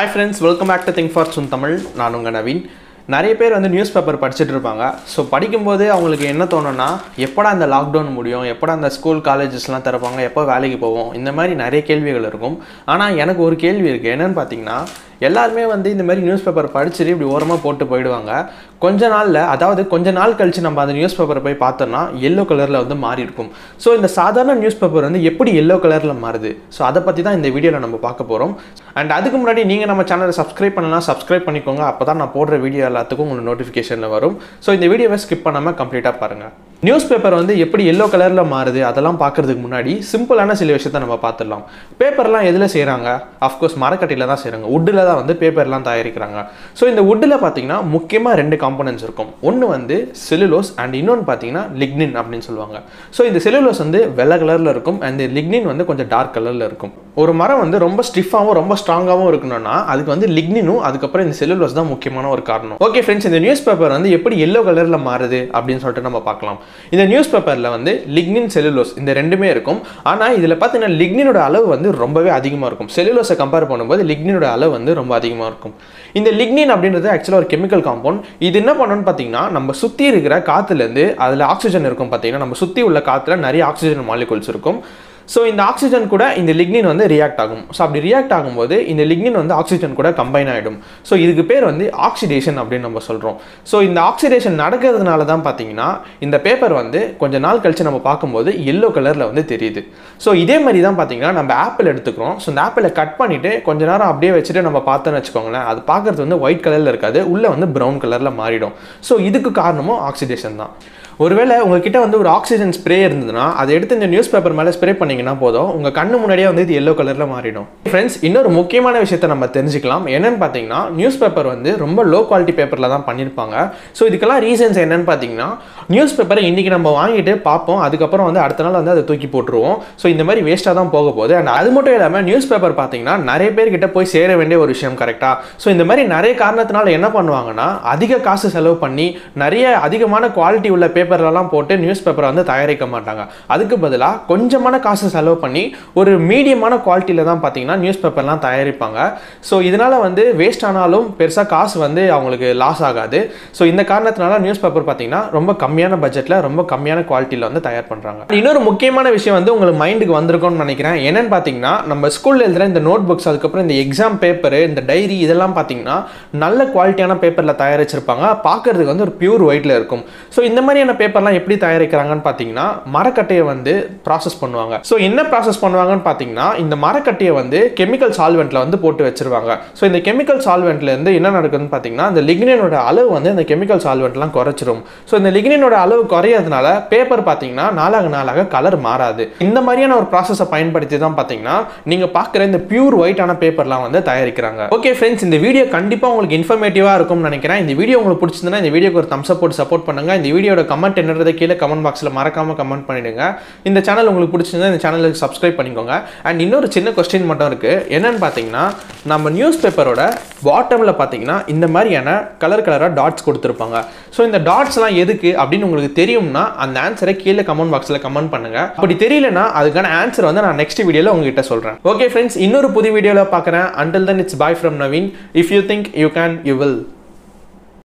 hi friends welcome back to think for sun Tamil நான் உங்கள் நவீன் நிறைய பேர் வந்து நியூஸ் பேப்பர் படிச்சுட்டு இருப்பாங்க ஸோ படிக்கும்போது அவங்களுக்கு என்ன தோணும்னா எப்படா இந்த லாக்டவுன் முடியும் எப்படா இந்த ஸ்கூல் காலேஜஸ்லாம் திறப்பாங்க எப்போ வேலைக்கு போவோம் இந்த மாதிரி நிறைய கேள்விகள் இருக்கும் ஆனால் எனக்கு ஒரு கேள்வி இருக்குது என்னன்னு பார்த்தீங்கன்னா எல்லாருமே வந்து இந்த மாதிரி நியூஸ் பேப்பர் படிச்சுட்டு இப்படி ஓரமாக போட்டு போயிடுவாங்க கொஞ்ச நாளில் அதாவது கொஞ்ச நாள் கழிச்சு நம்ம அந்த நியூஸ் பேப்பரை போய் பார்த்தோம்னா எல்லோ கலரில் வந்து மாறி இருக்கும் ஸோ இந்த சாதாரண நியூஸ் பேப்பர் வந்து எப்படி எல்லோ கலரில் மாறுது ஸோ அதை பற்றி தான் இந்த வீடியோவில் நம்ம பார்க்க போகிறோம் அண்ட் அதுக்கு முன்னாடி நீங்கள் நம்ம சேனலை சப்ஸ்கிரைப் பண்ணலாம் சப்ஸ்கிரைப் பண்ணிக்கோங்க அப்போ தான் நான் போடுற வீடியோ எல்லாத்துக்கும் உங்களுக்கு நோட்டிஃபிகேஷனில் வரும் ஸோ இந்த வீடியோவை ஸ்கிப் பண்ணாமல் கம்ப்ளீட்டாக பாருங்கள் நியூஸ் பேப்பர் வந்து எப்படி எல்லோ கலரில் மாறுது அதெல்லாம் பார்க்கறதுக்கு முன்னாடி சிம்பிளான சில விஷயத்த நம்ம பார்த்துடலாம் பேப்பர்லாம் எதில் செய்கிறாங்க அஃப்கோர்ஸ் மரக்கட்டையில் தான் செய்கிறாங்க உட்டில் தான் வந்து பேப்பர்லாம் தயாரிக்கிறாங்க ஸோ இந்த உட்டில் பார்த்தீங்கன்னா முக்கியமாக ரெண்டு காம்பனன்ட்ஸ் இருக்கும் ஒன்று வந்து செல்லுலோஸ் அண்ட் இன்னொன்று பார்த்தீங்கன்னா லிக்னின் அப்படின்னு சொல்லுவாங்க ஸோ இந்த செல்லுலோஸ் வந்து வெள்ளை கலரில் இருக்கும் அண்ட் லிக்னின் வந்து கொஞ்சம் டார்க் கலரில் இருக்கும் ஒரு மரம் வந்து ரொம்ப ஸ்டிஃபாகவும் ரொம்ப ஸ்ட்ராங்காகவும் இருக்கணும்னா அதுக்கு வந்து லிக்னினும் அதுக்கப்புறம் இந்த செல்லுலோஸ் தான் முக்கியமான ஒரு காரணம் ஓகே ஃப்ரெண்ட்ஸ் இந்த நியூஸ் பேப்பர் வந்து எப்படி எல்லோ கலரில் மாறுது அப்படின்னு சொல்லிட்டு நம்ம பார்க்கலாம் இந்த நியூஸ் பேப்பரில் வந்து லிக்னின் செல்லுலோஸ் இந்த ரெண்டுமே இருக்கும் ஆனால் இதில் பார்த்தீங்கன்னா லிக்னினோட அளவு வந்து ரொம்பவே அதிகமாக இருக்கும் செல்லுலோஸை கம்பேர் பண்ணும்போது லிக்னினோட அளவு வந்து ரொம்ப அதிகமாக இருக்கும் இந்த லிக்னின் அப்படின்றது ஆக்சுவலாக ஒரு கெமிக்கல் காம்பவுண்ட் இது என்ன பண்ணணும்னு பார்த்தீங்கன்னா நம்ம சுற்றி இருக்கிற காற்றுலேருந்து அதில் ஆக்சிஜன் இருக்கும் பார்த்தீங்கன்னா நம்ம சுற்றி உள்ள காற்றுல நிறைய ஆக்சிஜன் மாலிகுல்ஸ் இருக்கும் ஸோ இந்த ஆக்சிஜன் கூட இந்த லிக்னின் வந்து ரியாக்ட் ஆகும் ஸோ அப்படி ரியாக்ட் ஆகும்போது இந்த லிக்னின் வந்து ஆக்சிஜன் கூட கம்பைன் ஆகிடும் ஸோ இதுக்கு பேர் வந்து ஆக்சிடேஷன் அப்படின்னு நம்ம சொல்கிறோம் ஸோ இந்த ஆக்சிடேஷன் நடக்கிறதுனால தான் பார்த்தீங்கன்னா இந்த பேப்பர் வந்து கொஞ்ச நாள் கழிச்சு நம்ம பார்க்கும்போது எல்லோ கலரில் வந்து தெரியுது ஸோ இதே மாதிரி தான் பார்த்தீங்கன்னா நம்ம ஆப்பிள் எடுத்துக்கிறோம் ஸோ இந்த ஆப்பிளை கட் பண்ணிவிட்டு கொஞ்ச நேரம் அப்படியே வச்சுட்டு நம்ம பார்த்தோன்னு வச்சுக்கோங்களேன் அது பார்க்குறது வந்து ஒயிட் கலரில் இருக்காது உள்ளே வந்து ப்ரௌன் கலரில் மாறிடும் ஸோ இதுக்கு காரணமும் ஆக்சிடேஷன் தான் ஒருவேளை உங்ககிட்ட வந்து ஒரு ஆக்சிஜன் ஸ்ப்ரே இருந்ததுன்னா அதை எடுத்து இந்த நியூஸ் பேப்பர் மேலே ஸ்ப்ரே பண்ணீங்கன்னா போதும் உங்கள் கண்ணு முன்னாடியே வந்து இது எல்லோ கலரில் மாறிடும் ஃப்ரெண்ட்ஸ் இன்னொரு முக்கியமான விஷயத்தை நம்ம தெரிஞ்சுக்கலாம் என்னன்னு பார்த்தீங்கன்னா நியூஸ் பேப்பர் வந்து ரொம்ப லோ குவாலிட்டி பேப்பரில் தான் பண்ணியிருப்பாங்க ஸோ இதுக்கெல்லாம் ரீசன்ஸ் என்னன்னு பார்த்தீங்கன்னா நியூஸ் பேப்பரை இன்றைக்கி நம்ம வாங்கிட்டு பார்ப்போம் அதுக்கப்புறம் வந்து அடுத்த நாள் வந்து அதை தூக்கி போட்டுருவோம் ஸோ இந்த மாதிரி வேஸ்ட்டாக தான் போக போகுது அண்ட் அது மட்டும் இல்லாமல் நியூஸ் பேப்பர் பார்த்தீங்கன்னா நிறைய பேர்கிட்ட போய் சேர வேண்டிய ஒரு விஷயம் கரெக்டாக ஸோ இந்த மாதிரி நிறைய காரணத்தினால என்ன பண்ணுவாங்கன்னா அதிக காசு செலவு பண்ணி நிறைய அதிகமான குவாலிட்டி உள்ள பேப்பர்லலாம் போட்டு நியூஸ் பேப்பரை வந்து தயாரிக்க மாட்டாங்க அதுக்கு பதிலாக கொஞ்சமான காசு செலவு பண்ணி ஒரு மீடியமான குவாலிட்டியில் தான் பார்த்தீங்கன்னா நியூஸ் பேப்பர்லாம் தயாரிப்பாங்க ஸோ இதனால் வந்து வேஸ்ட் ஆனாலும் பெருசாக காசு வந்து அவங்களுக்கு லாஸ் ஆகாது ஸோ இந்த காரணத்தினால நியூஸ் பேப்பர் பார்த்தீங்கன்னா ரொம்ப கம்மியான பட்ஜெட்டில் ரொம்ப கம்மியான குவாலிட்டியில் வந்து தயார் பண்ணுறாங்க இன்னொரு முக்கியமான விஷயம் வந்து உங்களுக்கு மைண்டுக்கு வந்திருக்கும்னு நினைக்கிறேன் என்னன்னு பார்த்தீங்கன்னா நம்ம ஸ்கூலில் எழுதுகிற இந்த நோட் புக்ஸ் அதுக்கப்புறம் இந்த எக்ஸாம் பேப்பர் இந்த டைரி இதெல்லாம் பார்த்தீங்கன்னா நல்ல குவாலிட்டியான பேப்பரில் தயாரிச்சிருப்பாங்க பார்க்கறதுக்கு வந்து ஒரு பியூர் ஒயிட்டில் இருக்கும் ஸோ இந்த மாதிரியான பேப்பர்லாம் எப்படி தயாரிக்கிறாங்கன்னு பார்த்தீங்கன்னா மரக்கட்டையை வந்து ப்ராசஸ் பண்ணுவாங்க ஸோ என்ன ப்ராசஸ் பண்ணுவாங்கன்னு பார்த்தீங்கன்னா இந்த மரக்கட்டையை வந்து கெமிக்கல் சால்வெண்ட்டில் வந்து போட்டு வச்சிருவாங்க ஸோ இந்த கெமிக்கல் சால்வெண்ட்லேருந்து என்ன நடக்குதுன்னு பார்த்தீங்கன்னா இந்த லிக்னினோட அளவு வந்து இந்த கெமிக்கல் சால்வெண்ட்லாம் குறைச்சிரும் ஸோ இந்த லிக்னினோட அளவு குறையிறதுனால பேப்பர் பார்த்தீங்கன்னா நாளாக நாளாக கலர் மாறாது இந்த மாதிரியான ஒரு ப்ராசஸை பயன்படுத்தி தான் பார்த்தீங்கன்னா நீங்கள் பார்க்குற இந்த பியூர் ஒயிட்டான பேப்பர்லாம் வந்து தயாரிக்கிறாங்க ஓகே ஃப்ரெண்ட்ஸ் இந்த வீடியோ கண்டிப்பாக உங்களுக்கு இன்ஃபர்மேட்டிவாக இருக்கும்னு நினைக்கிறேன் இந்த வீடியோ உங்களுக்கு பிடிச்சிருந்தா இந்த வீடியோக்கு ஒரு தம்ஸ் போட்டு சப்போர்ட் பண்ணுங்க இந்த வீடியோட கமெண்ட் என்னன்றதை கீழே கமெண்ட் பாக்ஸில் மறக்காம கமெண்ட் பண்ணிடுங்க இந்த சேனல் உங்களுக்கு பிடிச்சிருந்தா இந்த சேனலுக்கு சப்ஸ்கிரைப் பண்ணிக்கோங்க அண்ட் இன்னொரு சின்ன கொஸ்டின் மட்டும் இருக்குது என்னன்னு பார்த்தீங்கன்னா நம்ம நியூஸ் பேப்பரோட பாட்டமில் பார்த்தீங்கன்னா இந்த மாதிரியான கலர் கலராக டாட்ஸ் கொடுத்துருப்பாங்க ஸோ இந்த டாட்ஸ்லாம் எதுக்கு அப்படின்னு உங்களுக்கு தெரியும்னா அந்த ஆன்சரை கீழே கமெண்ட் பாக்ஸில் கமெண்ட் பண்ணுங்க அப்படி தெரியலனா அதுக்கான ஆன்சர் வந்து நான் நெக்ஸ்ட் வீடியோவில் உங்ககிட்ட சொல்கிறேன் ஓகே ஃப்ரெண்ட்ஸ் இன்னொரு புது வீடியோவில் பார்க்குறேன் until then it's bye from Naveen if you think you can you will